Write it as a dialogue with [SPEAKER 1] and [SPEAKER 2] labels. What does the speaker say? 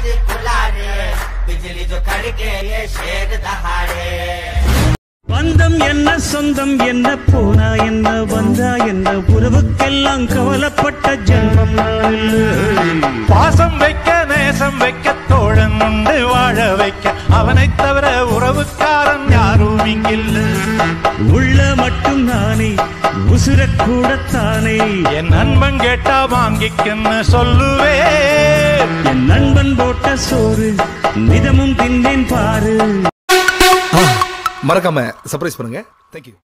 [SPEAKER 1] कुलारे बिजली जो कड़के ये शेर दहाड़े
[SPEAKER 2] பந்தம் என்ன சொந்தம் என்ன போனா என்ன வந்தா என்ன உறவுக்கெல்லாம் கவலைப்பட்ட ஜென்மம் நான் இல்லை.
[SPEAKER 3] பாசம் வைக்க நேசம் வைக்க தோழன் உண்டு வாழ வைக்க அவனைத் தவிர உறவுக்காரன் யாரும் இங்கில்ல
[SPEAKER 2] உள்ள மட்டும் நானே உசுரக்கூடத்தானே
[SPEAKER 3] என் நண்பன் கேட்டா வாங்கிக்கன்னு சொல்லுவே
[SPEAKER 2] என் நண்பன் போட்ட சோறு நிதமும் தின்னேன் பாரு
[SPEAKER 4] மறக்காம சர்ப்ரைஸ் பண்ணுங்க தேங்க்யூ